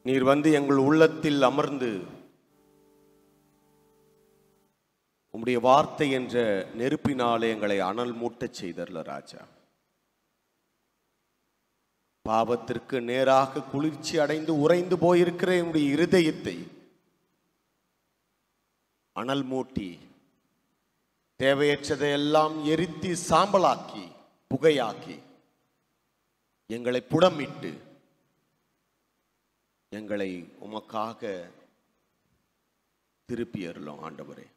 நீர் வந்து எங்கள் உள்ளத்தில் அமர்ந்து உம்முடைய வார்த்தை என்ற நெருப்பினாலே எங்களை அனல் மூட்டச் செய்தர்ல ராஜா பாவத்திற்கு நேராக குளிர்ச்சி அடைந்து உறைந்து போயிருக்கிற என்னுடைய இருதயத்தை அனல் மூட்டி தேவையற்றதை எல்லாம் எரித்து சாம்பலாக்கி புகையாக்கி எங்களை புடமிட்டு எங்களை உமக்காக திருப்பி அருளும் ஆண்டவரே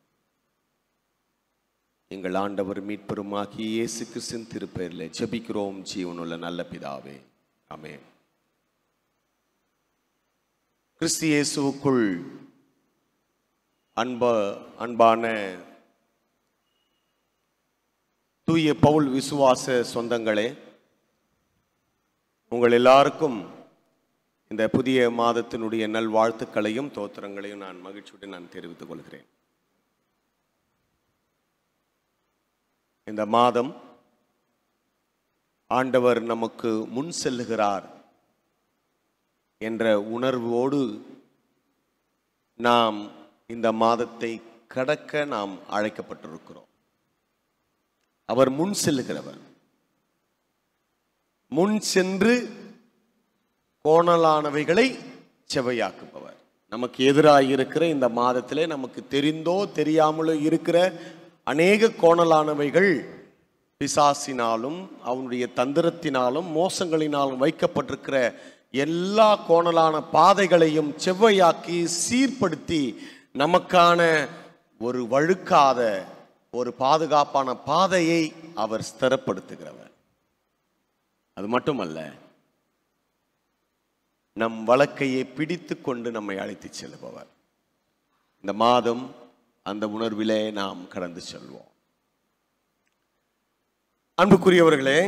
எங்கள் ஆண்டவர் மீட்பெருமாகி இயேசு கிறிஸ்தின் திருப்பெயரில் ஜெபிக்கிறோம் ஜீவனுள்ள நல்ல பிதாவே ஆமென் கிறிஸ்து இயேசுவுக்குள் அன்ப அன்பான தூய பவுல் விசுவாச சொந்தங்களே உங்கள் எல்லாருக்கும் இந்த புதிய மாதத்தினுடைய நல்வாழ்த்துக்களையும் தோத்திரங்களையும் நான் மகிழ்ச்சியுடன் நான் தெரிவித்துக் கொள்கிறேன் இந்த மாதம் ஆண்டவர் நமக்கு முன் செல்லுகிறார் என்ற உணர்வோடு நாம் இந்த மாதத்தை கடக்க நாம் அழைக்கப்பட்டிருக்கிறோம் அவர் முன் செல்லுகிறவர் முன் சென்று கோணலானவைகளை செவையாக்குபவர் நமக்கு எதிராக இருக்கிற இந்த மாதத்திலே நமக்கு தெரிந்தோ தெரியாமலோ இருக்கிற அநேக கோணலானவைகள் பிசாசினாலும் அவனுடைய தந்திரத்தினாலும் மோசங்களினாலும் வைக்கப்பட்டிருக்கிற எல்லா கோணலான பாதைகளையும் செவ்வையாக்கி சீர்படுத்தி நமக்கான ஒரு வழுக்காத ஒரு பாதுகாப்பான பாதையை அவர் ஸ்திரப்படுத்துகிறவர் அது மட்டுமல்ல நம் வழக்கையை பிடித்து கொண்டு நம்மை அழைத்து செல்பவர் இந்த மாதம் அந்த உணர்விலே நாம் கடந்து செல்வோம் அன்புக்குரியவர்களே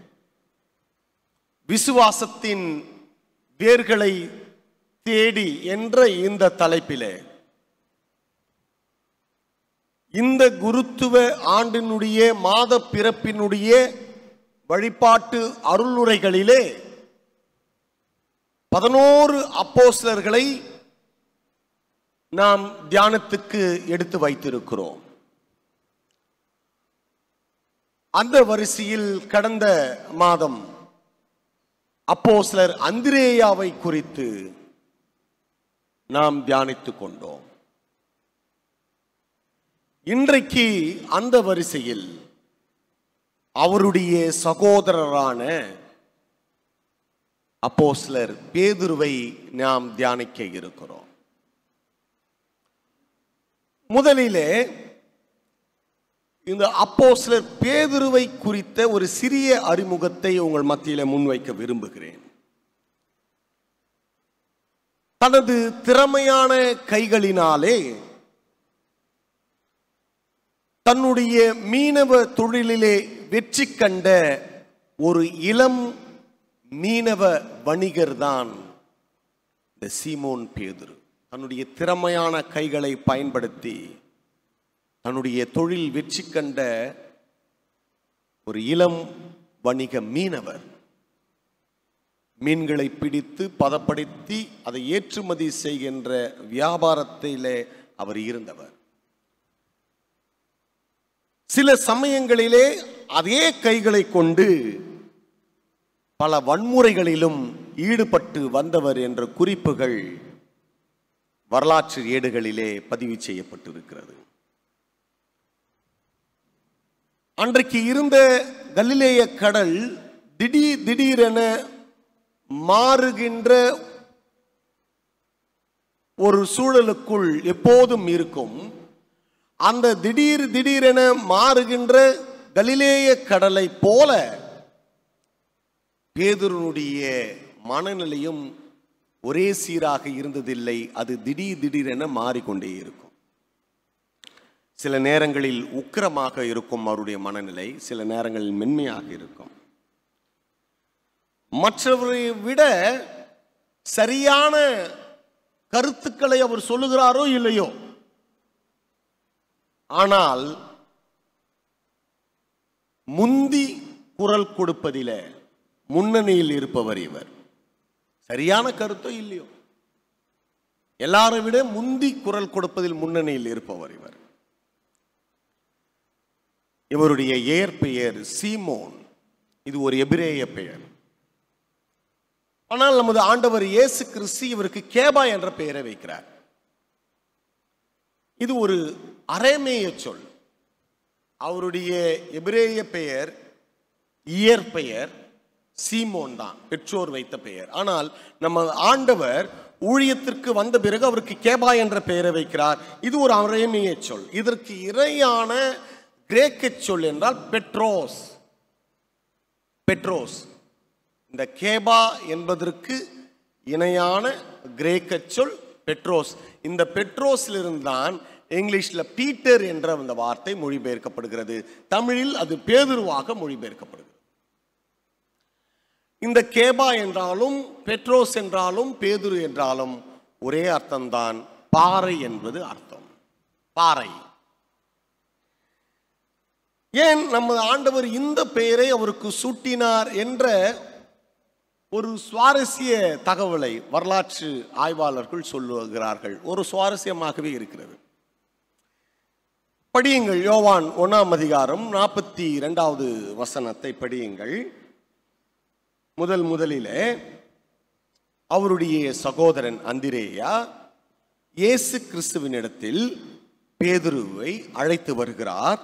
விசுவாசத்தின் வேர்களை தேடி என்ற இந்த தலைப்பிலே இந்த குருத்துவ ஆண்டினுடைய மாத பிறப்பினுடைய வழிபாட்டு அருளுரைகளிலே பதினோரு அப்போஸ்லர்களை நாம் தியானத்துக்கு எடுத்து வைத்திருக்கிறோம் அந்த வரிசையில் கடந்த மாதம் அப்போஸ்லர் அந்திரேயாவை குறித்து நாம் தியானித்துக் கொண்டோம் இன்றைக்கு அந்த வரிசையில் அவருடைய சகோதரரான அப்போஸ்லர் பேதுருவை நாம் தியானிக்க இருக்கிறோம் முதலிலே இந்த அப்போஸ்லர் பேதுருவை குறித்த ஒரு சிறிய அறிமுகத்தை உங்கள் மத்தியில முன்வைக்க விரும்புகிறேன் தனது திறமையான கைகளினாலே தன்னுடைய மீனவ தொழிலிலே வெற்றி கண்ட ஒரு இளம் மீனவ வணிகர் தான் இந்த சீமோன் பேதுரு தன்னுடைய திறமையான கைகளை பயன்படுத்தி தன்னுடைய தொழில் வெற்றி கண்ட ஒரு இளம் வணிக மீனவர் மீன்களை பிடித்து பதப்படுத்தி அதை ஏற்றுமதி செய்கின்ற வியாபாரத்திலே அவர் இருந்தவர் சில சமயங்களிலே அதே கைகளை கொண்டு பல வன்முறைகளிலும் ஈடுபட்டு வந்தவர் என்ற குறிப்புகள் வரலாற்று ஏடுகளிலே பதிவு செய்யப்பட்டிருக்கிறது அன்றைக்கு இருந்த கலிலேய கடல் திடீர் திடீரென மாறுகின்ற ஒரு சூழலுக்குள் எப்போதும் இருக்கும் அந்த திடீர் திடீரென மாறுகின்ற கலிலேய கடலை போல பேதுருனுடைய மனநிலையும் ஒரே சீராக இருந்ததில்லை அது திடீர் திடீரென மாறிக்கொண்டே இருக்கும் சில நேரங்களில் உக்கிரமாக இருக்கும் அவருடைய மனநிலை சில நேரங்களில் மென்மையாக இருக்கும் மற்றவரை விட சரியான கருத்துக்களை அவர் சொல்லுகிறாரோ இல்லையோ ஆனால் முந்தி குரல் கொடுப்பதில முன்னணியில் இருப்பவர் இவர் சரியான கருத்தோ இல்லையோ எல்லாரை விட முந்தி குரல் கொடுப்பதில் முன்னணியில் இருப்பவர் இவர் இவருடைய இயற்பெயர் சீமோன் இது ஒரு எபிரேய பெயர் ஆனால் நமது ஆண்டவர் இயேசு கிறிஸ்து இவருக்கு கேபா என்ற பெயரை வைக்கிறார் இது ஒரு அரேமேய சொல் அவருடைய எபிரேய பெயர் இயற்பெயர் சீமோன் தான் பெற்றோர் வைத்த பெயர் ஆனால் நம்ம ஆண்டவர் ஊழியத்திற்கு வந்த பிறகு அவருக்கு கேபா என்ற பெயரை வைக்கிறார் இது ஒரு அரேமிய சொல் இதற்கு இணையான கிரேக்க சொல் என்றால் பெட்ரோஸ் பெட்ரோஸ் இந்த கேபா என்பதற்கு இணையான கிரேக்க சொல் பெட்ரோஸ் இந்த பெட்ரோஸிலிருந்து தான் இங்கிலீஷில் பீட்டர் என்ற அந்த வார்த்தை மொழிபெயர்க்கப்படுகிறது தமிழில் அது பேதுருவாக மொழிபெயர்க்கப்படுகிறது இந்த கேபா என்றாலும் பெட்ரோஸ் என்றாலும் பேதுரு என்றாலும் ஒரே அர்த்தம்தான் பாறை என்பது அர்த்தம் பாறை ஏன் நம்ம ஆண்டவர் இந்த பெயரை அவருக்கு சூட்டினார் என்ற ஒரு சுவாரஸ்ய தகவலை வரலாற்று ஆய்வாளர்கள் சொல்லுகிறார்கள் ஒரு சுவாரஸ்யமாகவே இருக்கிறது படியுங்கள் யோவான் ஒன்றாம் அதிகாரம் நாற்பத்தி இரண்டாவது வசனத்தை படியுங்கள் முதல் முதலிலே அவருடைய சகோதரன் அந்திரேயா இயேசு கிறிஸ்துவினிடத்தில் பேதுருவை அழைத்து வருகிறார்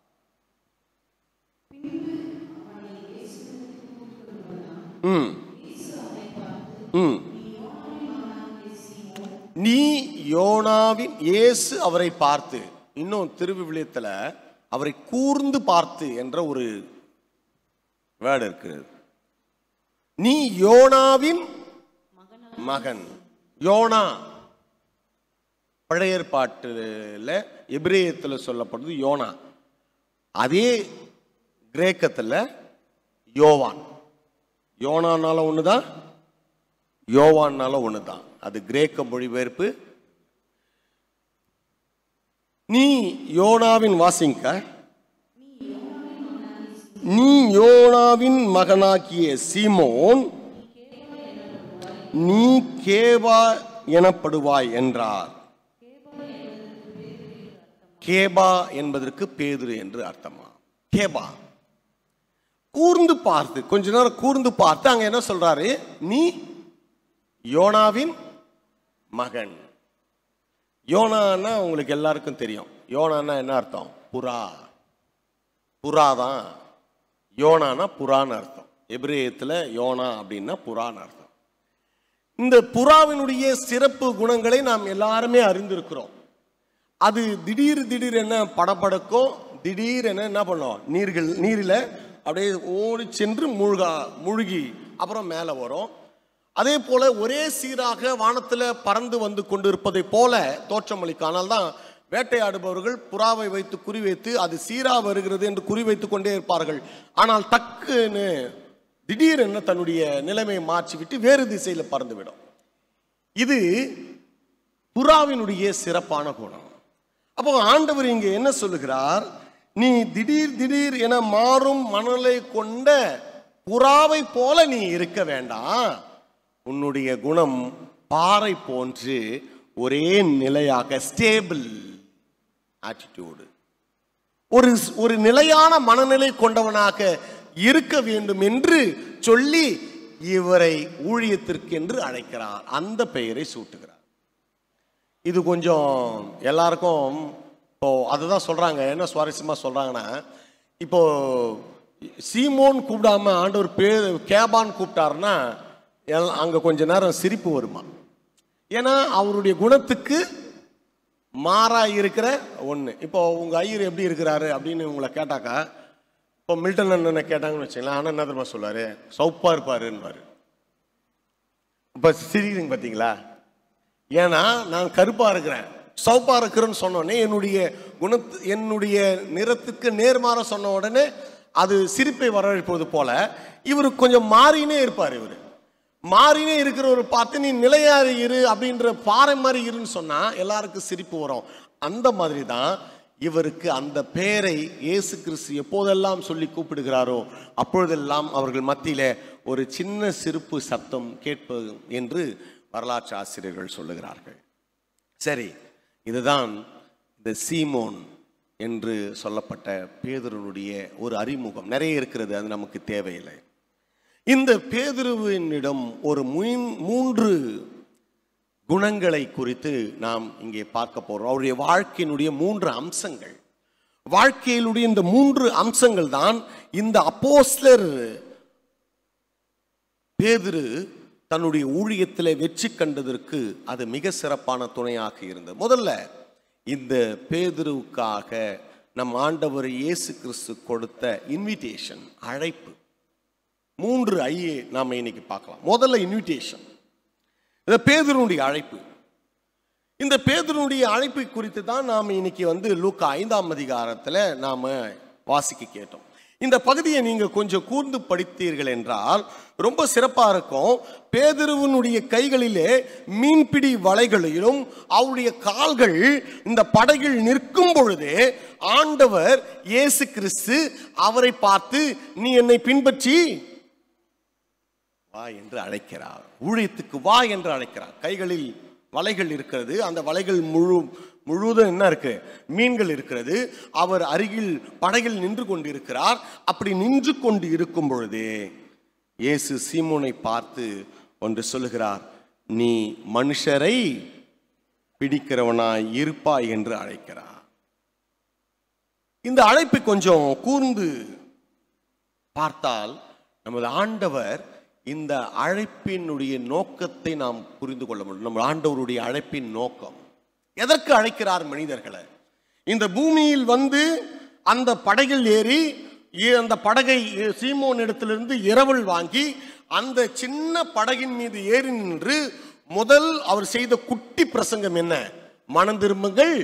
ம் ம் நீ யோனாவின் இயேசு அவரை பார்த்து இன்னும் திருவிவிலியத்தில் அவரை கூர்ந்து பார்த்து என்ற ஒரு வேர்டு இருக்கிறது நீ யோனாவின் மகன் யோனா பழைய ஏற்பாட்டில் எபிரேயத்தில் சொல்லப்படுது யோனா அதே கிரேக்கத்தில் யோவான் யோனானால ஒன்று தான் யோவான்னால ஒன்று தான் அது கிரேக்க மொழிபெயர்ப்பு நீ யோனாவின் வாசிங்க நீ யோனாவின் மகனாகிய சீமோன் நீ கேபா எனப்படுவாய் என்றார் கேபா என்பதற்கு பேதுரு என்று அர்த்தமா கேபா கூர்ந்து பார்த்து கொஞ்ச நேரம் கூர்ந்து பார்த்து அங்க என்ன சொல்றாரு நீ யோனாவின் மகன் யோனான்னா உங்களுக்கு எல்லாருக்கும் தெரியும் யோனான்னா என்ன அர்த்தம் புறா புறா தான் யோனானா புறான்னு அர்த்தம் எபிரேயத்தில் யோனா அப்படின்னா புறான்னு அர்த்தம் இந்த புறாவினுடைய சிறப்பு குணங்களை நாம் எல்லாருமே அறிந்திருக்கிறோம் அது திடீர் திடீர் என்ன படபடக்கும் திடீர் என்ன என்ன பண்ணும் நீர்கள் நீரில் அப்படியே ஓடி சென்று மூழ்கா மூழ்கி அப்புறம் மேலே வரும் அதே போல ஒரே சீராக வானத்தில் பறந்து வந்து கொண்டிருப்பதை போல தோற்றமளிக்கும் ஆனால் தான் வேட்டையாடுபவர்கள் புறாவை வைத்து குறிவைத்து அது சீரா வருகிறது என்று குறிவைத்து கொண்டே இருப்பார்கள் ஆனால் டக்குன்னு திடீரென தன்னுடைய நிலைமையை மாற்றிவிட்டு வேறு திசையில் பறந்துவிடும் இது புறாவினுடைய சிறப்பான குணம் அப்போ ஆண்டவர் இங்கே என்ன சொல்லுகிறார் நீ திடீர் திடீர் என மாறும் மணலை கொண்ட புறாவை போல நீ இருக்க வேண்டாம் உன்னுடைய குணம் பாறை போன்று ஒரே நிலையாக ஸ்டேபிள் ஆட்டிடியூடு ஒரு ஒரு நிலையான மனநிலை கொண்டவனாக இருக்க வேண்டும் என்று சொல்லி இவரை ஊழியத்திற்கு என்று அழைக்கிறார் அந்த பெயரை சூட்டுகிறார் இது கொஞ்சம் எல்லாருக்கும் இப்போ அதுதான் சொல்றாங்க என்ன சுவாரஸ்யமா சொல்றாங்கன்னா இப்போ சீமோன் கூப்பிடாம ஆண்டவர் பேர் கேபான் கூப்பிட்டாருன்னா எல்- அங்க கொஞ்ச நேரம் சிரிப்பு வருமா ஏன்னா அவருடைய குணத்துக்கு மாறா இருக்கிற ஒன்று இப்போ உங்கள் ஐயர் எப்படி இருக்கிறாரு அப்படின்னு உங்களை கேட்டாக்கா இப்போ மில்டன் அண்ணனை கேட்டாங்கன்னு வச்சுங்களேன் அண்ணன் என்ன தெரியுமா சொல்லுவார் சவுப்பாக இருப்பாருன்னுவார் இப்போ சிரிக்கிறீங்க பார்த்தீங்களா ஏன்னா நான் கருப்பாக இருக்கிறேன் சவுப்பாக இருக்கிறேன்னு சொன்னோடனே என்னுடைய குணத்து என்னுடைய நிறத்துக்கு நேர்மாற சொன்ன உடனே அது சிரிப்பை வரவழைப்பது போல இவர் கொஞ்சம் மாறினே இருப்பார் இவர் மாறினே இருக்கிறவர் பார்த்து நீ நிலையா இரு அப்படின்ற பாறை மாதிரி இருன்னு சொன்னா எல்லாருக்கும் சிரிப்பு வரும் அந்த மாதிரி தான் இவருக்கு அந்த பெயரை இயேசு கிறிஸ்து எப்போதெல்லாம் சொல்லி கூப்பிடுகிறாரோ அப்பொழுதெல்லாம் அவர்கள் மத்தியில ஒரு சின்ன சிரிப்பு சத்தம் கேட்பது என்று வரலாற்று ஆசிரியர்கள் சொல்லுகிறார்கள் சரி இதுதான் இந்த சீமோன் என்று சொல்லப்பட்ட பேதுருனுடைய ஒரு அறிமுகம் நிறைய இருக்கிறது அது நமக்கு தேவையில்லை இந்த பேதுருவினிடம் ஒரு மூன்- மூன்று குணங்களை குறித்து நாம் இங்கே பார்க்க போறோம் அவருடைய வாழ்க்கையினுடைய மூன்று அம்சங்கள் வாழ்க்கையினுடைய இந்த மூன்று அம்சங்கள் தான் இந்த அப்போஸ்லர் பேதுரு தன்னுடைய ஊழியத்தில் வெற்றி கண்டதற்கு அது மிக சிறப்பான துணையாக இருந்தது முதல்ல இந்த பேதுருவுக்காக நம் ஆண்டவர் இயேசு கிறிஸ்து கொடுத்த இன்விடேஷன் அழைப்பு மூன்று ஐயே நாம இன்னைக்கு பார்க்கலாம் முதல்ல இன்விடேஷன் இந்த பேதுருனுடைய அழைப்பு இந்த பேதுருனுடைய அழைப்பை குறித்து தான் நாம் இன்னைக்கு வந்து லூக்கா ஐந்தாம் அதிகாரத்தில் நாம் வாசிக்க கேட்டோம் இந்த பகுதியை நீங்க கொஞ்சம் கூர்ந்து படித்தீர்கள் என்றால் ரொம்ப சிறப்பா இருக்கும் பேதுருவனுடைய கைகளிலே மீன்பிடி வலைகளிலும் அவருடைய கால்கள் இந்த படகில் நிற்கும் பொழுது ஆண்டவர் இயேசு கிறிஸ்து அவரை பார்த்து நீ என்னை பின்பற்றி வா என்று அழைக்கிறார் ஊழியத்துக்கு வா என்று அழைக்கிறார் கைகளில் வலைகள் இருக்கிறது அந்த வலைகள் முழு முழுவதும் என்ன இருக்கு மீன்கள் இருக்கிறது அவர் அருகில் படகில் நின்று கொண்டிருக்கிறார் அப்படி நின்று கொண்டு இருக்கும் பொழுதே இயேசு சீமோனை பார்த்து ஒன்று சொல்லுகிறார் நீ மனுஷரை பிடிக்கிறவனாய் இருப்பாய் என்று அழைக்கிறார் இந்த அழைப்பை கொஞ்சம் கூர்ந்து பார்த்தால் நமது ஆண்டவர் இந்த அழைப்பினுடைய நோக்கத்தை நாம் புரிந்து கொள்ள முடியும் நம்ம ஆண்டவருடைய அழைப்பின் நோக்கம் எதற்கு அழைக்கிறார் மனிதர்களை இந்த பூமியில் வந்து அந்த படகில் ஏறி இ- அந்த படகை இ- சீமோன் இடத்திலிருந்து இரவல் வாங்கி அந்த சின்ன படகின் மீது ஏறி நின்று முதல் அவர் செய்த குட்டி பிரசங்கம் என்ன மனம் திரும்புங்கள்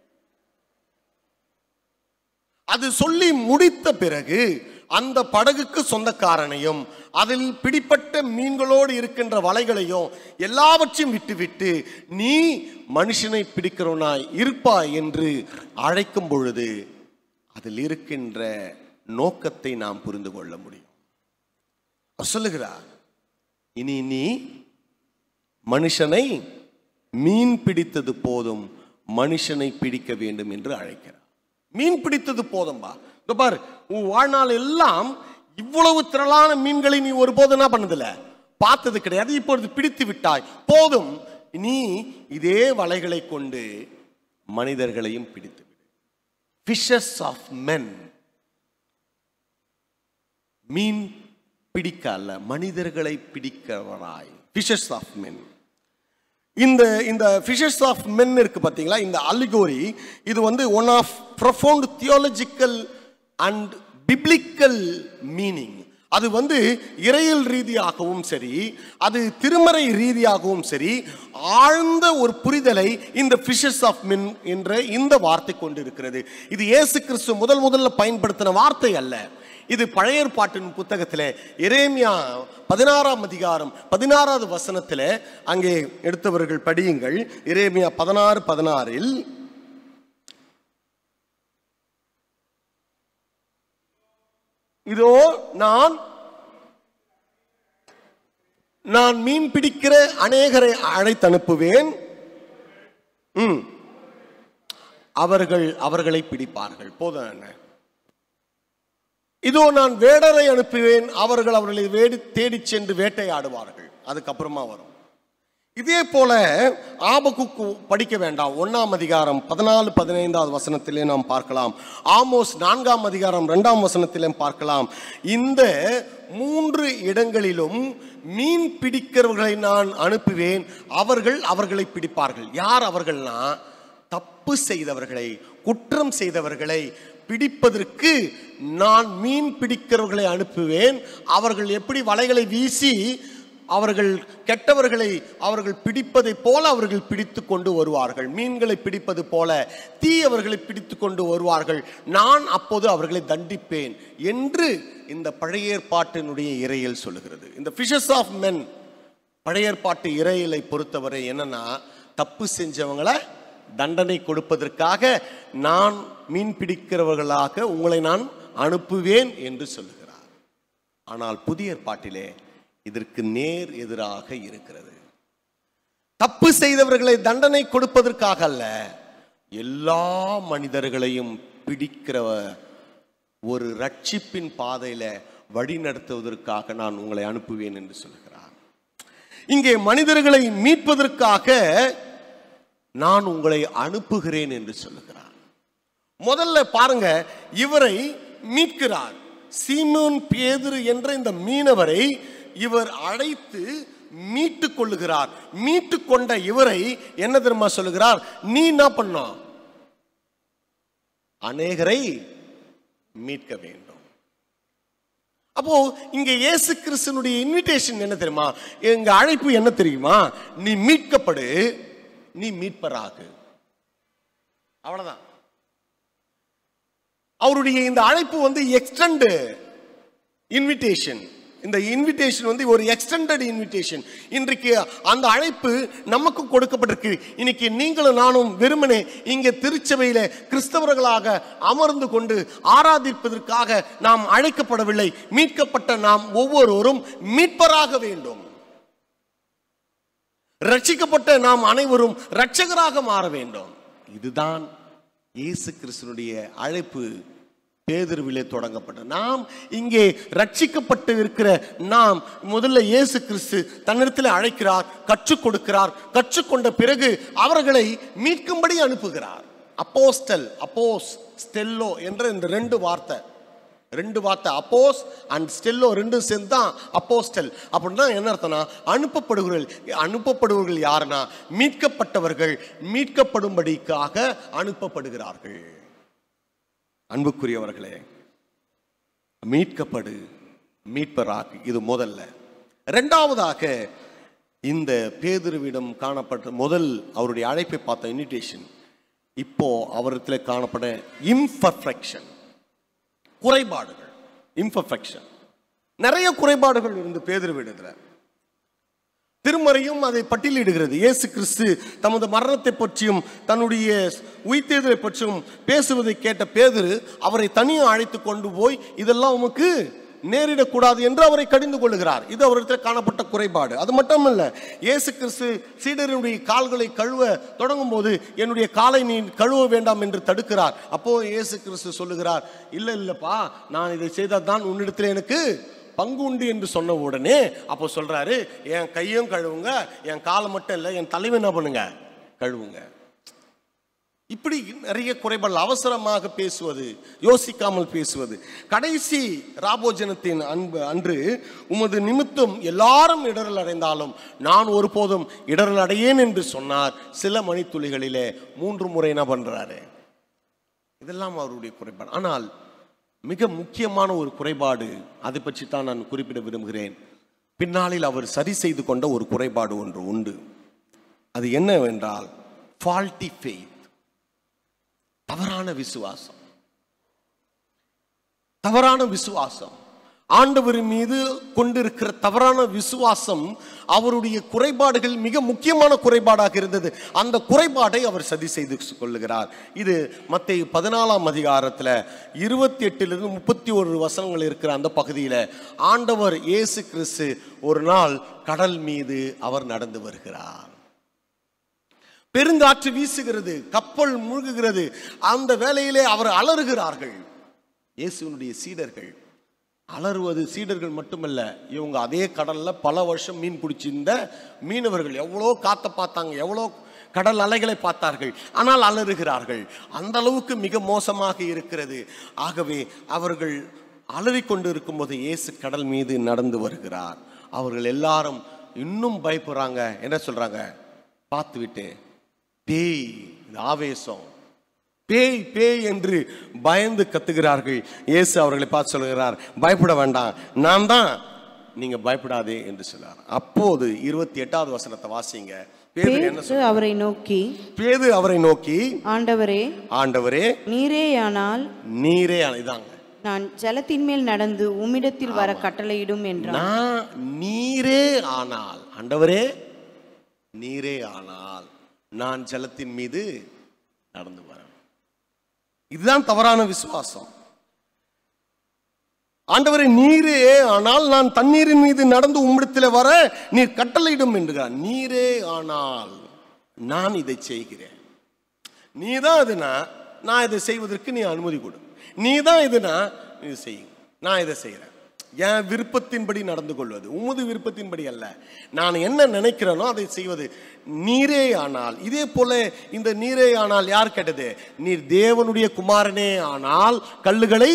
அது சொல்லி முடித்த பிறகு அந்த படகுக்கு சொந்தக்காரனையும் அதில் பிடிப்பட்ட மீன்களோடு இருக்கின்ற வலைகளையும் எல்லாவற்றையும் விட்டுவிட்டு நீ மனுஷனை பிடிக்கிறவனாய் இருப்பாய் என்று அழைக்கும் பொழுது அதில் இருக்கின்ற நோக்கத்தை நாம் புரிந்து கொள்ள முடியும் அவர் சொல்லுகிறார் இனி நீ மனுஷனை மீன் பிடித்தது போதும் மனுஷனை பிடிக்க வேண்டும் என்று அழைக்கிறார் மீன் பிடித்தது போதும்பா இந்த பாரு உன் வாழ்நாள் எல்லாம் இவ்வளவு திரளான மீன்களை நீ ஒருபோதும் என்ன பண்ணதில்ல பார்த்தது கிடையாது இப்பொழுது பிடித்து விட்டாய் போதும் நீ இதே வலைகளை கொண்டு மனிதர்களையும் பிடித்து விடு ஃபிஷஸ் ஆஃப் men மீன் பிடிக்க அல்ல மனிதர்களை பிடிக்கிறவராய் ஃபிஷஸ் ஆஃப் men இந்த இந்த ஃபிஷஸ் ஆஃப் மென் இருக்கு பார்த்தீங்களா இந்த அலிகோரி இது வந்து one of profound theological and biblical meaning அது வந்து இறையல் ரீதியாகவும் சரி அது திருமறை ரீதியாகவும் சரி ஆழ்ந்த ஒரு புரிதலை இந்த ஃபிஷஸ் ஆஃப் மென் என்ற இந்த வார்த்தை கொண்டு இருக்கிறது இது இயேசு கிறிஸ்து முதல் முதல்ல பயன்படுத்தின வார்த்தை அல்ல இது பழைய ஏற்பாட்டின் புத்தகத்தில் எரேமியா பதினாறாம் அதிகாரம் பதினாறாவது வசனத்தில் அங்கே எடுத்தவர்கள் படியுங்கள் எரேமியா பதினாறு பதினாறில் இதோ நான் நான் மீன் பிடிக்கிற அநேகரை அழைத்து அனுப்புவேன் ம். அவர்கள் அவர்களை பிடிப்பார்கள் போதும் என்ன இதோ நான் வேடரை அனுப்புவேன் அவர்கள் அவர்களை வேடி தேடிச் சென்று வேட்டையாடுவார்கள் அதுக்கப்புறமா வரும் இதே போல ஆபகுக்கு படிக்க வேண்டாம் ஒன்னாம் அதிகாரம் பதினாலு பதினைந்தாவது வசனத்திலே நாம் பார்க்கலாம் ஆமோஸ் நான்காம் அதிகாரம் இரண்டாம் வசனத்திலே பார்க்கலாம் இந்த மூன்று இடங்களிலும் மீன் பிடிக்கிறவர்களை நான் அனுப்புவேன் அவர்கள் அவர்களை பிடிப்பார்கள் யார் அவர்கள்னா தப்பு செய்தவர்களை குற்றம் செய்தவர்களை பிடிப்பதற்கு நான் மீன் பிடிக்கிறவர்களை அனுப்புவேன் அவர்கள் எப்படி வலைகளை வீசி அவர்கள் கெட்டவர்களை அவர்கள் பிடிப்பதைப் போல அவர்கள் பிடித்து கொண்டு வருவார்கள் மீன்களை பிடிப்பது போல தீ அவர்களை பிடித்து கொண்டு வருவார்கள் நான் அப்போது அவர்களை தண்டிப்பேன் என்று இந்த பழைய ஏற்பாட்டினுடைய இறையில் சொல்லுகிறது இந்த ஃபிஷஸ் ஆஃப் men பழைய ஏற்பாட்டு இறையிலை பொறுத்தவரை என்னன்னா தப்பு செஞ்சவங்களை தண்டனை கொடுப்பதற்காக நான் மீன் பிடிக்கிறவர்களாக உங்களை நான் அனுப்புவேன் என்று சொல்லுகிறார் ஆனால் புதிய ஏற்பாட்டிலே இதற்கு நேர் எதிராக இருக்கிறது தப்பு செய்தவர்களை தண்டனை கொடுப்பதற்காக அல்ல எல்லா மனிதர்களையும் பிடிக்கிற ஒரு ரட்சிப்பின் பாதையில வழி நடத்துவதற்காக நான் உங்களை அனுப்புவேன் என்று சொல்கிறார் இங்கே மனிதர்களை மீட்பதற்காக நான் உங்களை அனுப்புகிறேன் என்று சொல்லுகிறார் முதல்ல பாருங்க இவரை மீட்கிறார் சீமோன் பேதுரு என்ற இந்த மீனவரை இவர் அழைத்து மீட்டு கொள்ளுகிறார் மீட்டு கொண்ட இவரை என்ன தெரியுமா சொல்லுகிறார் நீ என்ன பண்ணா அநேகரை மீட்க வேண்டும் அப்போ இங்க இயேசு கிறிஸ்தனுடைய இன்விடேஷன் என்ன தெரியுமா எங்க அழைப்பு என்ன தெரியுமா நீ மீட்கப்படு நீ மீட்பராகு அவ்வளவுதான் அவருடைய இந்த அழைப்பு வந்து எக்ஸ்டெண்ட் இன்விடேஷன் இந்த இன்விடேஷன் வந்து ஒரு எக்ஸ்டெண்டட் இன்விடேஷன் இன்றைக்கு அந்த அழைப்பு நமக்கு கொடுக்கப்பட்டிருக்கு இன்னைக்கு நீங்களும் நானும் வெறுமனே இங்கே திருச்சபையில கிறிஸ்தவர்களாக அமர்ந்து கொண்டு ஆராதிப்பதற்காக நாம் அழைக்கப்படவில்லை மீட்கப்பட்ட நாம் ஒவ்வொருவரும் மீட்பராக வேண்டும் ரட்சிக்கப்பட்ட நாம் அனைவரும் ரட்சகராக மாற வேண்டும் இதுதான் இயேசு கிறிஸ்துனுடைய அழைப்பு பேதுருவிலே தொடங்கப்பட்ட நாம் இங்கே ரட்சிக்கப்பட்டு இருக்கிற நாம் முதல்ல இயேசு கிறிஸ்து தன்னிடத்தில் அழைக்கிறார் கற்றுக் கொடுக்கிறார் கற்றுக்கொண்ட பிறகு அவர்களை மீட்கும்படி அனுப்புகிறார் அப்போஸ்டல் அப்போஸ் ஸ்டெல்லோ என்ற இந்த ரெண்டு வார்த்தை ரெண்டு வார்த்தை அப்போஸ் அண்ட் ஸ்டெல்லோ ரெண்டும் சேர்ந்து தான் அப்போஸ்டல் அப்படின்னா என்ன அர்த்தம்னா அனுப்பப்படுகிறவர்கள் அனுப்பப்படுவர்கள் யாருன்னா மீட்கப்பட்டவர்கள் மீட்கப்படும்படிக்காக அனுப்பப்படுகிறார்கள் அன்புக்குரியவர்களே மீட்கப்படு மீட்பராக இது முதல்ல ரெண்டாவதாக இந்த பேதுருவிடம் காணப்பட்ட முதல் அவருடைய அழைப்பை பார்த்த இன்விடேஷன் இப்போ அவரிடத்தில் காணப்பட இம்பர்ஃபெக்ஷன் குறைபாடுகள் இம்பர்ஃபெக்ஷன் நிறைய குறைபாடுகள் இருந்து பேதுருவிடத்துல திருமறையும் அதை பட்டியலிடுகிறது இயேசு கிறிஸ்து தமது மரணத்தை பற்றியும் தன்னுடைய உயிர்த்தேதலை பற்றியும் பேசுவதை கேட்ட பேதுரு அவரை தனியாக அழைத்து கொண்டு போய் இதெல்லாம் உமக்கு நேரிடக்கூடாது என்று அவரை கடிந்து கொள்ளுகிறார் இது அவரிடத்தில் காணப்பட்ட குறைபாடு அது மட்டும் இல்ல இயேசு கிறிஸ்து சீடருடைய கால்களை கழுவ தொடங்கும் போது என்னுடைய காலை நீ கழுவ வேண்டாம் என்று தடுக்கிறார் அப்போ இயேசு கிறிஸ்து சொல்லுகிறார் இல்ல இல்லப்பா நான் இதை செய்தால் தான் உன்னிடத்தில் எனக்கு பங்கு உண்டு என்று சொன்ன உடனே அப்போ சொல்றாரு என் கையும் கழுவுங்க என் காலை மட்டும் இல்லை என் தலைவை என்ன பண்ணுங்க கழுவுங்க இப்படி நிறைய குறைபாடு அவசரமாக பேசுவது யோசிக்காமல் பேசுவது கடைசி ராபோஜனத்தின் அன்பு அன்று உமது நிமித்தம் எல்லாரும் இடரல் அடைந்தாலும் நான் ஒருபோதும் இடரல் அடையேன் என்று சொன்னார் சில மணித்துளிகளிலே மூன்று முறை என்ன பண்றாரு இதெல்லாம் அவருடைய குறைபாடு ஆனால் மிக முக்கியமான ஒரு குறைபாடு அதை பற்றி தான் நான் குறிப்பிட விரும்புகிறேன் பின்னாளில் அவர் சரி செய்து கொண்ட ஒரு குறைபாடு ஒன்று உண்டு அது என்னவென்றால் ஃபால்ட்டி ஃபெய்த் தவறான விசுவாசம் தவறான விசுவாசம் ஆண்டவர் மீது கொண்டிருக்கிற தவறான விசுவாசம் அவருடைய குறைபாடுகள் மிக முக்கியமான குறைபாடாக இருந்தது அந்த குறைபாடை அவர் சதி செய்து கொள்ளுகிறார் இது மத்திய பதினாலாம் அதிகாரத்தில் இருபத்தி எட்டிலிருந்து முப்பத்தி ஒரு வசனங்கள் இருக்கிற அந்த பகுதியில் ஆண்டவர் இயேசு கிறிஸ்து ஒரு நாள் கடல் மீது அவர் நடந்து வருகிறார் பெருங்காற்று வீசுகிறது கப்பல் மூழ்குகிறது அந்த வேளையிலே அவர் அலறுகிறார்கள் இயேசுனுடைய சீடர்கள் அலறுவது சீடர்கள் மட்டுமல்ல இவங்க அதே கடல்ல பல வருஷம் மீன் பிடிச்சிருந்த மீனவர்கள் எவ்வளோ காத்த பார்த்தாங்க எவ்வளோ கடல் அலைகளை பார்த்தார்கள் ஆனால் அலறுகிறார்கள் அந்த அளவுக்கு மிக மோசமாக இருக்கிறது ஆகவே அவர்கள் அலறிக்கொண்டு இருக்கும்போது இயேசு கடல் மீது நடந்து வருகிறார் அவர்கள் எல்லாரும் இன்னும் பயப்படுறாங்க என்ன சொல்றாங்க பார்த்து விட்டு பேய் இந்த ஆவேசம் பேய் பேய் என்று பயந்து கத்துகிறார்கள் இயேசு அவர்களை பார்த்து சொல்கிறார் பயப்பட வேண்டாம் நான் தான் நீங்க பயப்படாதே என்று சொன்னார் அப்போது இருபத்தி எட்டாவது வசனத்தை வாசிங்க பேது என்ன பேதுரு அவரை நோக்கி பேது அவரை நோக்கி ஆண்டவரே ஆண்டவரே நீரேயானால் நீரே இதாங்க நான் ஜலத்தின் மேல் நடந்து உம்மிடத்தில் வர கட்டளையிடும் என்றான் நான் நீரே ஆனால் ஆண்டவரே நீரே ஆனால் நான் ஜலத்தின் மீது நடந்து வரேன் இதுதான் தவறான விசுவாசம் ஆண்டவரே நீரே ஆனால் நான் தண்ணீரின் மீது நடந்து உம்மிடத்தில் வர நீர் கட்டளையிடும் என்கிறார் நீரே ஆனால் நான் இதை செய்கிறேன் நீ தான் இதுனா நான் இதை செய்வதற்கு நீ அனுமதி கொடு நீ தான் இதுனா இது செய் நான் இதை செய்கிறேன் என் விருப்பத்தின்படி நடந்து கொள்வது உமது விருப்பத்தின்படி அல்ல நான் என்ன நினைக்கிறேனோ அதை செய்வது நீரே ஆனால் இதே போல இந்த நீரே ஆனால் யார் கேட்டது நீர் தேவனுடைய குமாரனே ஆனால் கல்லுகளை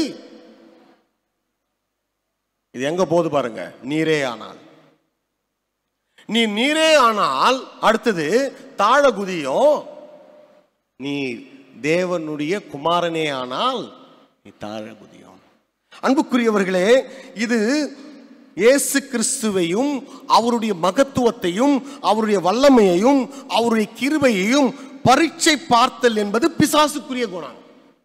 இது எங்க போகுது பாருங்க நீரே ஆனால் நீ நீரே ஆனால் அடுத்தது தாழ குதியும் நீ தேவனுடைய குமாரனே ஆனால் நீ தாழ குதியும் அன்புக்குரியவர்களே இது இயேசு கிறிஸ்துவையும் அவருடைய மகத்துவத்தையும் அவருடைய வல்லமையையும் அவருடைய கிருபையையும் பரீட்சை பார்த்தல் என்பது பிசாசுக்குரிய குணம்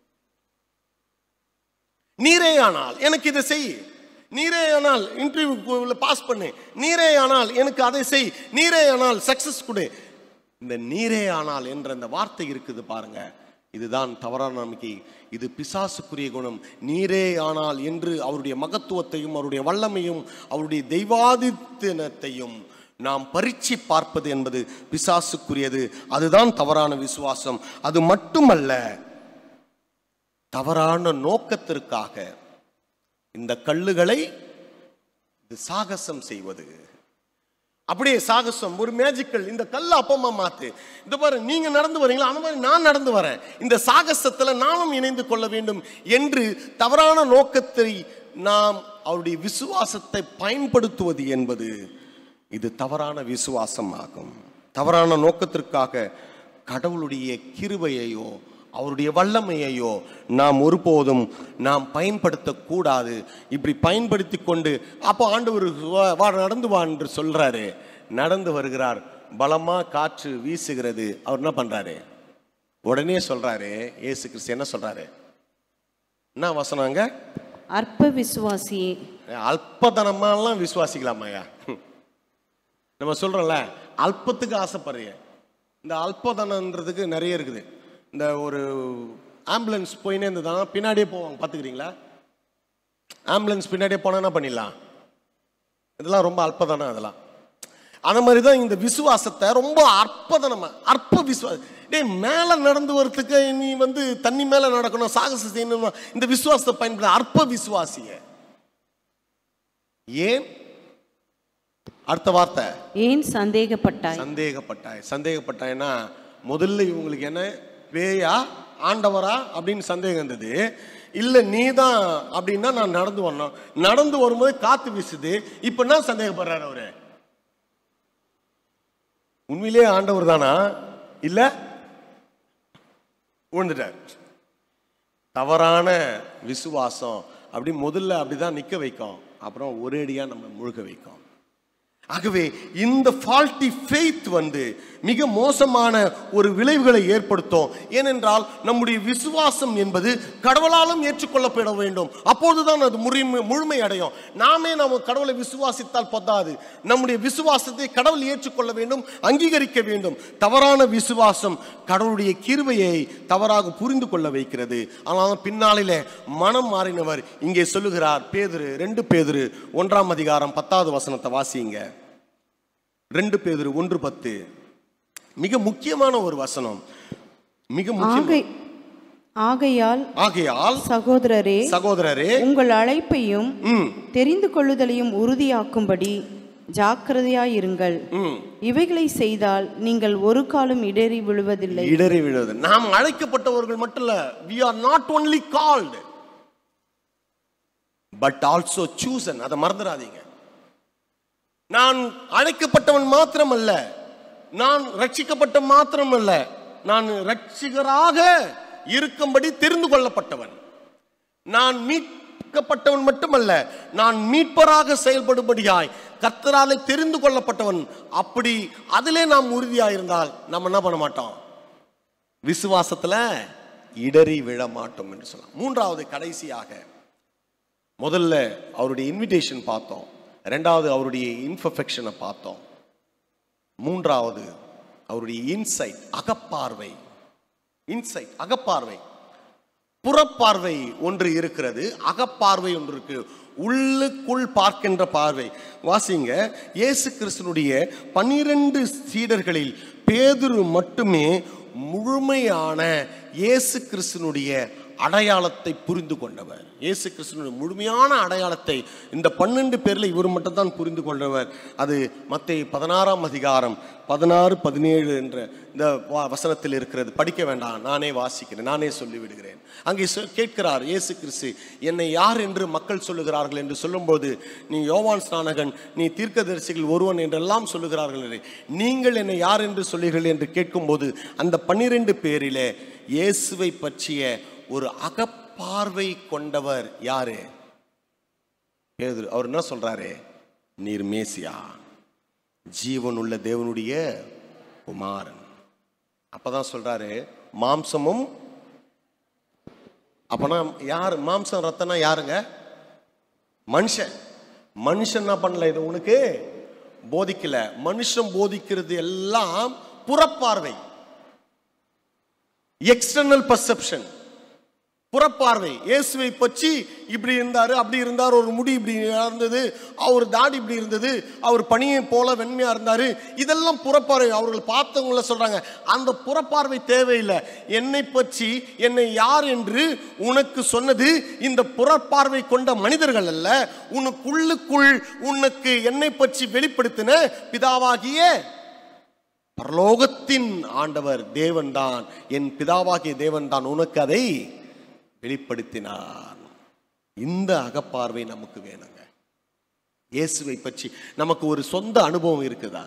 நீரே ஆனால் எனக்கு இதை செய் நீரே ஆனால் இன்டர்வியூ பாஸ் பண்ணு நீரே ஆனால் எனக்கு அதை செய் நீரே ஆனால் சக்சஸ் கொடு இந்த நீரே ஆனால் என்ற அந்த வார்த்தை இருக்குது பாருங்க இதுதான் தவறான நம்பிக்கை இது பிசாசுக்குரிய குணம் நீரே ஆனால் என்று அவருடைய மகத்துவத்தையும் அவருடைய வல்லமையும் அவருடைய தெய்வாதித்தனத்தையும் நாம் பரீட்சை பார்ப்பது என்பது பிசாசுக்குரியது அதுதான் தவறான விசுவாசம் அது மட்டுமல்ல தவறான நோக்கத்திற்காக இந்த கல்லுகளை இது சாகசம் செய்வது அப்படியே சாகசம் ஒரு மேஜிக்கல் இந்த கல்லை அப்பமா மாத்து இந்த பாரு நீங்க நடந்து வரீங்களா அந்த மாதிரி நான் நடந்து வரேன் இந்த சாகசத்துல நானும் இணைந்து கொள்ள வேண்டும் என்று தவறான நோக்கத்தை நாம் அவருடைய விசுவாசத்தை பயன்படுத்துவது என்பது இது தவறான விசுவாசம் ஆகும் தவறான நோக்கத்திற்காக கடவுளுடைய கிருபையையோ அவருடைய வல்லமையையோ நாம் ஒருபோதும் நாம் பயன்படுத்தக்கூடாது இப்படி பயன்படுத்தி கொண்டு அப்போ ஆண்டவர் வா- வா நடந்து வா என்று சொல்றாரு நடந்து வருகிறார் பலமா காற்று வீசுகிறது அவர் என்ன பண்றாரு உடனே சொல்றாரு இயேசு கிறிஸ்து என்ன சொல்றாரு என்ன வசனங்க அற்ப விசுவாசியே அல்பதனமாலாம் விசுவாசிக்கலாமாயா நம்ம சொல்றோம்ல அல்பத்துக்கு ஆசைப்படுறீங்க இந்த அல்பதனன்றதுக்கு நிறைய இருக்குது இந்த ஒரு ஆம்புலன்ஸ் போயினே இருந்ததுனா பின்னாடியே போவாங்க பார்த்துக்கிறீங்களா ஆம்புலன்ஸ் பின்னாடியே போனா என்ன பண்ணிடலாம் இதெல்லாம் ரொம்ப அல்பதனம் அதெல்லாம் அந்த மாதிரி தான் இந்த விசுவாசத்தை ரொம்ப அற்பதனமா அற்ப விசுவாசம் டேய் மேலே நடந்து வரத்துக்கு நீ வந்து தண்ணி மேலே நடக்கணும் சாகசம் செய்யணும் இந்த விசுவாசத்தை பயன்படுத்த அற்ப விசுவாசிய ஏன் அடுத்த வார்த்தை ஏன் சந்தேகப்பட்டாய் சந்தேகப்பட்டாய் சந்தேகப்பட்டாய்னா முதல்ல இவங்களுக்கு என்ன பேயா ஆண்டவரா அப்படின்னு சந்தேகம் இருந்தது இல்ல நீதான் அப்படின்னா நான் நடந்து வரணும் நடந்து வரும்போது காத்து வீசுது இப்ப என்ன சந்தேகப்படுறாரு அவரு உண்மையிலேயே ஆண்டவர் தானா இல்ல விழுந்துட்டார் தவறான விசுவாசம் அப்படி முதல்ல அப்படிதான் நிக்க வைக்கும் அப்புறம் ஒரேடியா நம்ம முழுக வைக்கும் ஆகவே இந்த ஃபால்ட்டி ஃபெய்த் வந்து மிக மோசமான ஒரு விளைவுகளை ஏற்படுத்தும் ஏனென்றால் நம்முடைய விசுவாசம் என்பது கடவுளாலும் ஏற்றுக்கொள்ளப்பட வேண்டும் அப்போதுதான் அது முழுமை முழுமை அடையும் நாமே நம்ம கடவுளை விசுவாசித்தால் பத்தாது நம்முடைய விசுவாசத்தை கடவுள் ஏற்றுக்கொள்ள வேண்டும் அங்கீகரிக்க வேண்டும் தவறான விசுவாசம் கடவுளுடைய கிருபையை தவறாக புரிந்து கொள்ள வைக்கிறது ஆனால் பின்னாளிலே மனம் மாறினவர் இங்கே சொல்லுகிறார் பேதுரு ரெண்டு பேதுரு ஒன்றாம் அதிகாரம் பத்தாவது வசனத்தை வாசிங்க ரெண்டு பேதுரு ஒன்று பத்து மிக முக்கியமான ஒரு வசனம் மிக முக்கியம் ஆகை ஆகையால் ஆகையால் சகோதரரே சகோதரரே உங்கள் அழைப்பையும் ம் தெரிந்து கொள்ளுதலையும் உறுதியாக்கும்படி ஜாக்கிரதையாயிருங்கள் ம் இவைகளை செய்தால் நீங்கள் ஒரு காலம் இடறி விழுவதில்லை இடறி விழுவது நாம் அழைக்கப்பட்டவர்கள் மட்டும் இல்ல we are not only called but also chosen அதை மறந்துடாதீங்க நான் அழைக்கப்பட்டவன் மாத்திரமல்ல நான் ரட்சிக்கப்பட்ட மாத்திரமல்ல நான் ரட்சிகராக இருக்கும்படி தெரிந்து கொள்ளப்பட்டவன் நான் மீட்கப்பட்டவன் மட்டுமல்ல நான் மீட்பராக செயல்படும்படியாய் கர்த்தராலே தெரிந்து கொள்ளப்பட்டவன் அப்படி அதிலே நாம் உறுதியாயிருந்தால் நம்ம என்ன பண்ண மாட்டோம் விசுவாசத்துல இடறி விழ மாட்டோம் என்று சொல்லலாம் மூன்றாவது கடைசியாக முதல்ல அவருடைய இன்விடேஷன் பார்த்தோம் ரெண்டாவது அவருடைய இன்ஃபெக்ஷனை பார்த்தோம் மூன்றாவது அவருடைய இன்சைட் அகப்பார்வை இன்சைட் அகப்பார்வை புறப்பார்வை ஒன்று இருக்கிறது அகப்பார்வை ஒன்று இருக்கு உள்ளுக்குள் பார்க்கின்ற பார்வை வாசிங்க இயேசு கிறிஸ்தனுடைய பன்னிரண்டு சீடர்களில் பேதுரு மட்டுமே முழுமையான இயேசு கிறிஸ்தனுடைய அடையாளத்தை புரிந்து கொண்டவர் இயேசு கிறிஸ்துவினுடைய முழுமையான அடையாளத்தை இந்த பன்னெண்டு பேர்ல இவர் மட்டும்தான் புரிந்து கொண்டவர் அது மத்திய பதினாறாம் அதிகாரம் பதினாறு பதினேழு என்ற இந்த வா- வசனத்தில் இருக்கிறது படிக்க வேண்டாம் நானே வாசிக்கிறேன் நானே சொல்லிவிடுகிறேன் அங்கே சொ- கேட்கிறார் இயேசு கிறிஸ்து என்னை யார் என்று மக்கள் சொல்லுகிறார்கள் என்று சொல்லும்போது நீ யோவான் ஸ்நானகன் நீ தீர்க்கதரிசிகள் ஒருவன் என்றெல்லாம் சொல்லுகிறார்கள் என்று. நீங்கள் என்னை யார் என்று சொல்லுகிறீர்கள் என்று கேட்கும்போது அந்த பன்னிரண்டு பேரிலே இயேசுவை பற்றிய ஒரு அகப்பார்வை கொண்டவர் யாரு பேதுரு அவர் என்ன சொல்றாரு நீர் மேசியா ஜீவனுள்ள தேவனுடைய குமாரன் அப்பதான் சொல்றாரு மாம்சமும் அப்பனா யார் மாம்சம் ரத்தனா யாருங்க மனுஷன் மனுஷன் என்ன பண்ணல இது உனக்கு போதிக்கல மனுஷன் போதிக்கிறது எல்லாம் புறப்பார்வை எக்ஸ்டர்னல் பர்செப்ஷன் புறப்பார்வை இயேசுவை பற்றி இப்படி இருந்தாரு அப்படி இருந்தார் ஒரு முடி இப்படி இருந்தது அவர் தாடி இப்படி இருந்தது அவர் பணியை போல வெண்மையா இருந்தாரு இதெல்லாம் புறப்பார்வை அவர்கள் பார்த்தவங்கள சொல்றாங்க அந்த புறப்பார்வை தேவையில்லை என்னை பற்றி என்னை யார் என்று உனக்கு சொன்னது இந்த புறப்பார்வை கொண்ட மனிதர்கள் அல்ல உனக்குள்ளுக்குள் உனக்கு என்னை பற்றி வெளிப்படுத்தின பிதாவாகிய பரலோகத்தின் ஆண்டவர் தேவன்தான் என் பிதாவாகிய தேவன்தான் உனக்கு அதை வெளிப்படுத்தினார் இந்த அகப்பார்வை நமக்கு வேணுங்க இயேசுவை பற்றி நமக்கு ஒரு சொந்த அனுபவம் இருக்குதா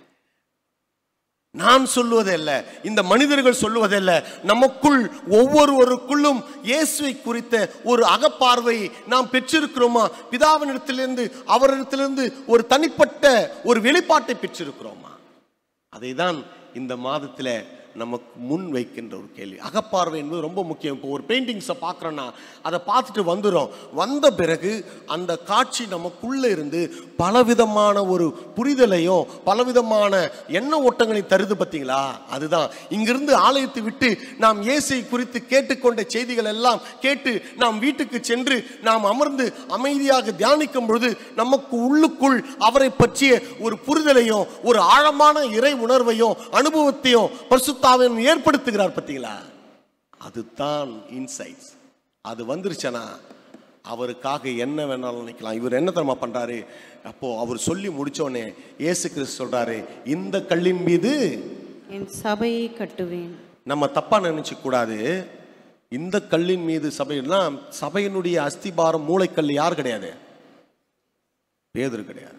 நான் சொல்லுவதல்ல இந்த மனிதர்கள் சொல்லுவதல்ல நமக்குள் ஒவ்வொருவருக்குள்ளும் இயேசுவை குறித்த ஒரு அகப்பார்வை நாம் பெற்றிருக்கிறோமா பிதாவினிடத்திலிருந்து அவரிடத்திலிருந்து ஒரு தனிப்பட்ட ஒரு வெளிப்பாட்டை பெற்றிருக்கிறோமா அதை தான் இந்த மாதத்தில் நமக்கு முன் வைக்கின்ற ஒரு கேள்வி அகப்பார்வை என்பது ரொம்ப முக்கியம் இப்போ ஒரு பெயிண்டிங்ஸை பார்க்குறோன்னா அதை பார்த்துட்டு வந்துடும் வந்த பிறகு அந்த காட்சி நமக்குள்ளே இருந்து பலவிதமான ஒரு புரிதலையும் பலவிதமான எண்ண ஓட்டங்களை தருது பார்த்தீங்களா அதுதான் இங்கிருந்து ஆலயத்தை விட்டு நாம் இயேசை குறித்து கேட்டுக்கொண்ட செய்திகள் எல்லாம் கேட்டு நாம் வீட்டுக்கு சென்று நாம் அமர்ந்து அமைதியாக தியானிக்கும் பொழுது நமக்கு உள்ளுக்குள் அவரை பற்றிய ஒரு புரிதலையும் ஒரு ஆழமான இறை உணர்வையும் அனுபவத்தையும் பரிசுத்தாவின் ஏற்படுத்துகிறார் பார்த்தீங்களா அதுதான் இன்சைட்ஸ் அது வந்துருச்சனா அவருக்காக என்ன வேணாலும் நினைக்கலாம் இவர் என்ன தெரியுமா பண்றாரு அப்போ அவர் சொல்லி முடிச்சோடனே இயேசு கிறிஸ்து சொல்றாரு இந்த கல்லின் மீது என் சபையை கட்டுவேன் நம்ம தப்பா நினைச்சு கூடாது இந்த கல்லின் மீது சபைனா சபையினுடைய அஸ்திபாரம் மூளைக்கல் யார் கிடையாது பேதுரு கிடையாது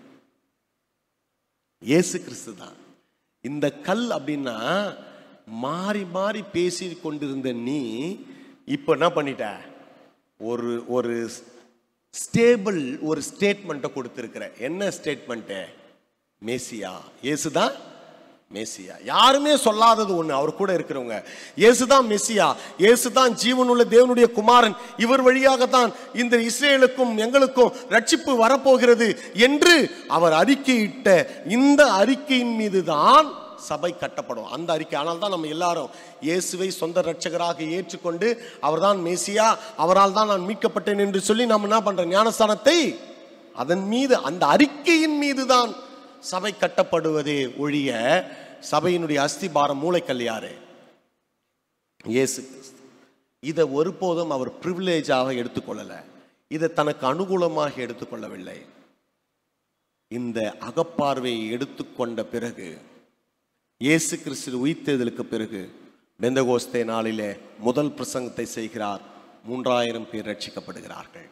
இயேசு கிறிஸ்து தான் இந்த கல் அப்படின்னா மாறி மாறி பேசி கொண்டிருந்த நீ இப்போ என்ன பண்ணிட்ட ஒரு ஒரு ஸ்டேபிள் ஒரு ஸ்டேட்மெண்ட்டை கொடுத்துருக்கிற என்ன ஸ்டேட்மெண்ட்டு மேசியா இயேசுதான் மேசியா யாருமே சொல்லாதது ஒண்ணு அவர் கூட இருக்கிறவங்க இயேசுதான் மெசியா இயேசுதான் ஜீவனுள்ள தேவனுடைய குமாரன் இவர் வழியாகத்தான் இந்த இஸ்ரேலுக்கும் எங்களுக்கும் ரட்சிப்பு வரப்போகிறது என்று அவர் அறிக்கையிட்ட இந்த அறிக்கையின் மீதுதான் சபை கட்டப்படும் அந்த அறிக்கை ஆனால் தான் நம்ம எல்லாரும் இயேசுவை சொந்த ரட்சகராக ஏற்றுக்கொண்டு அவர்தான் மேசியா அவரால் தான் நான் மீட்கப்பட்டேன் என்று சொல்லி நம்ம என்ன பண்றோம் ஞானஸ்தானத்தை அதன் மீது அந்த அறிக்கையின் மீதுதான் சபை கட்டப்படுவதே ஒழிய சபையினுடைய அஸ்திபாரம் மூளைக்கல் யாரு இயேசு கிறிஸ்து இதை ஒருபோதும் அவர் பிரிவிலேஜாக எடுத்துக்கொள்ளல இதை தனக்கு அனுகூலமாக எடுத்துக்கொள்ளவில்லை இந்த அகப்பார்வையை எடுத்துக்கொண்ட பிறகு இயேசு கிறிஸ்து உயிர்த்தெழுதலுக்கு பிறகு பெந்தகோஸ்தே நாளிலே முதல் பிரசங்கத்தை செய்கிறார் மூன்றாயிரம் பேர் ரட்சிக்கப்படுகிறார்கள்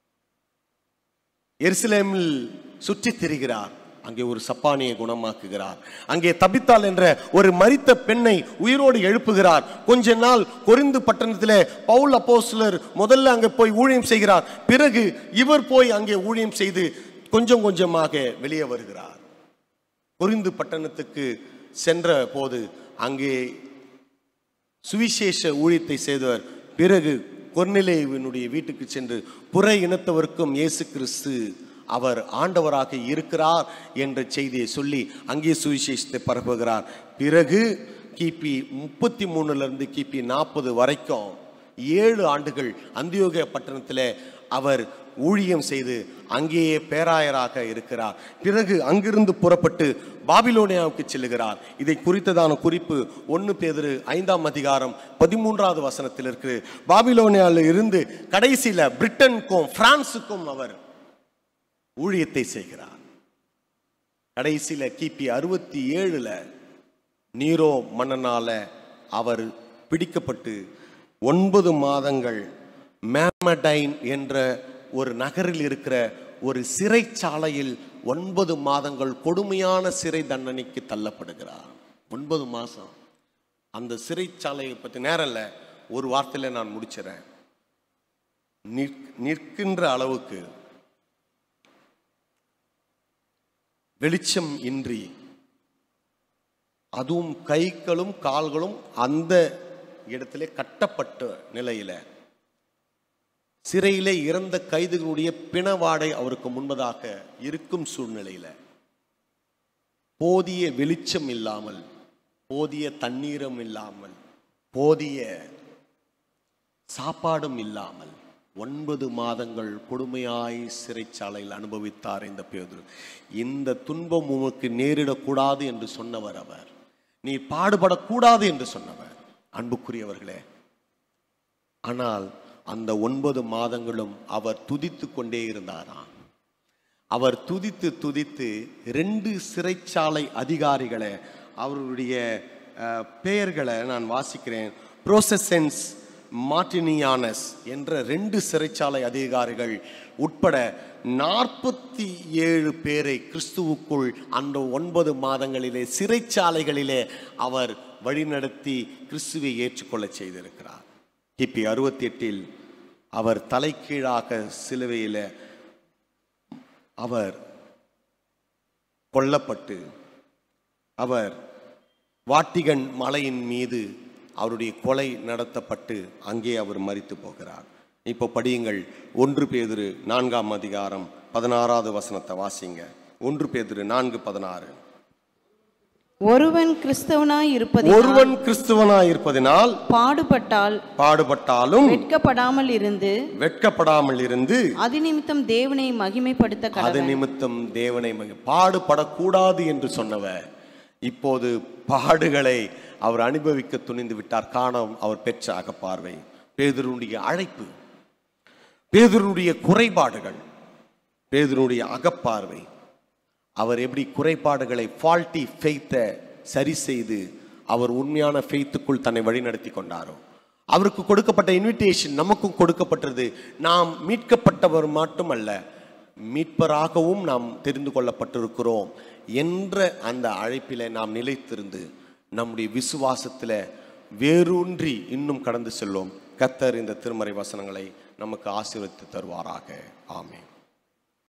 எருசலேமில் சுற்றித் திரிகிறார் அங்கே ஒரு சப்பானியை குணமாக்குகிறார் அங்கே தபித்தாள் என்ற ஒரு மரித்த பெண்ணை உயிரோடு எழுப்புகிறார் கொஞ்ச நாள் கொரிந்து பட்டணத்திலே பவுல் அப்போஸ்தலர் முதல்ல அங்கே போய் ஊழியம் செய்கிறார் பிறகு இவர் போய் அங்கே ஊழியம் செய்து கொஞ்சம் கொஞ்சமாக வெளியே வருகிறார் கொரிந்து பட்டணத்துக்கு சென்ற போது அங்கே சுவிசேஷ ஊழியத்தை செய்தவர் பிறகு கொர்நிலேவினுடைய வீட்டுக்கு சென்று புற இனத்தவருக்கும் இயேசு கிறிஸ்து அவர் ஆண்டவராக இருக்கிறார் என்ற செய்தியை சொல்லி அங்கே சுவிசேஷத்தை பரப்புகிறார் பிறகு கிபி முப்பத்தி மூணுல இருந்து கிபி நாற்பது வரைக்கும் ஏழு ஆண்டுகள் அந்தியோக பட்டணத்தில் அவர் ஊழியம் செய்து அங்கேயே பேராயராக இருக்கிறார் பிறகு அங்கிருந்து புறப்பட்டு பாபிலோனியாவுக்கு செல்லுகிறார் இதை குறித்ததான குறிப்பு ஒன்று பேதிரு ஐந்தாம் அதிகாரம் பதிமூன்றாவது வசனத்தில் இருக்கு பாபிலோனியாவில் இருந்து கடைசியில் பிரிட்டனுக்கும் பிரான்சுக்கும் அவர் ஊழியத்தை செய்கிறார் கடைசியில கிபி அறுபத்தி ஏழுல நீரோ மன்னனால அவர் பிடிக்கப்பட்டு ஒன்பது மாதங்கள் மேமடைன் என்ற ஒரு நகரில் இருக்கிற ஒரு சிறைச்சாலையில் ஒன்பது மாதங்கள் கொடுமையான சிறை தண்டனைக்கு தள்ளப்படுகிறார் ஒன்பது மாசம் அந்த சிறைச்சாலையை பற்றி நேரம் இல்லை ஒரு வார்த்தையில நான் முடிச்சிடறேன் நிற்- நிற்கின்ற அளவுக்கு வெளிச்சம் இன்றி அதுவும் கைகளும் கால்களும் அந்த இடத்திலே கட்டப்பட்ட நிலையில சிறையிலே இறந்த கைதிகளுடைய பிணவாடை அவருக்கு முன்பதாக இருக்கும் சூழ்நிலையில போதிய வெளிச்சம் இல்லாமல் போதிய தண்ணீரும் இல்லாமல் போதிய சாப்பாடும் இல்லாமல் ஒன்பது மாதங்கள் கொடுமையாய் சிறைச்சாலையில் அனுபவித்தார் இந்த பேதுரு இந்த துன்பம் உமக்கு நேரிடக்கூடாது என்று சொன்னவர் அவர் நீ பாடுபடக்கூடாது என்று சொன்னவர் அன்புக்குரியவர்களே ஆனால் அந்த ஒன்பது மாதங்களும் அவர் துதித்து கொண்டே இருந்தாராம் அவர் துதித்து துதித்து ரெண்டு சிறைச்சாலை அதிகாரிகளை அவருடைய அஹ், பெயர்களை நான் வாசிக்கிறேன் புரோசெசன்ஸ் மார்டினியானஸ் என்ற ரெண்டு சிறைச்சாலை அதிகாரிகள் உட்பட நாற்பத்தி ஏழு பேரை கிறிஸ்துவுக்குள் அந்த ஒன்பது மாதங்களிலே சிறைச்சாலைகளிலே அவர் வழிநடத்தி கிறிஸ்துவை ஏற்றுக்கொள்ளச் செய்திருக்கிறார் கிபி அறுபத்தி எட்டில் அவர் தலைகீழாக சிலுவையில் அவர் கொல்லப்பட்டு அவர் வாட்டிகன் மலையின் மீது அவருடைய கொலை நடத்தப்பட்டு அங்கே அவர் மரித்து போகிறார் இப்போ படியுங்கள் ஒன்று பேதுரு நான்காம் அதிகாரம் பதினாறாவது வசனத்தை வாசிங்க ஒன்று பேதுரு நான்கு பதினாறு ஒருவன் கிறிஸ்தவனாய் இருப்பது ஒருவன் கிறிஸ்துவனாய் இருப்பதினால் பாடுபட்டால் பாடுபட்டாலும் வெட்கப்படாமல் இருந்து வெட்கப்படாமல் இருந்து அது நிமித்தம் தேவனை மகிமைப்படுத்த அது கடவன் நிமித்தம் தேவனை மகி- பாடுபடக்கூடாது என்று சொன்னவர் இப்போது பாடுகளை அவர் அனுபவிக்க துணிந்து விட்டார் காணம் அவர் பெற்ற அகப்பார்வை பேதுருடைய அழைப்பு பேதுருடைய குறைபாடுகள் பேதுருடைய அகப்பார்வை அவர் எப்படி குறைபாடுகளை ஃபால்ட்டி ஃபெய்த்தை சரி செய்து அவர் உண்மையான ஃபெய்த்துக்குள் தன்னை வழிநடத்தி கொண்டாரோ அவருக்கு கொடுக்கப்பட்ட இன்விடேஷன் நமக்கும் கொடுக்கப்பட்டது நாம் மீட்கப்பட்டவர் மட்டுமல்ல மீட்பராகவும் நாம் தெரிந்து கொள்ளப்பட்டிருக்கிறோம் என்ற அந்த அழைப்பிலே நாம் நிலைத்திருந்து நம்முடைய விசுவாசத்தில் வேரூன்றி இன்னும் கடந்து செல்லும் கத்தர் இந்த திருமறை வசனங்களை நமக்கு ஆசீர்வதித்து தருவாராக ஆமென்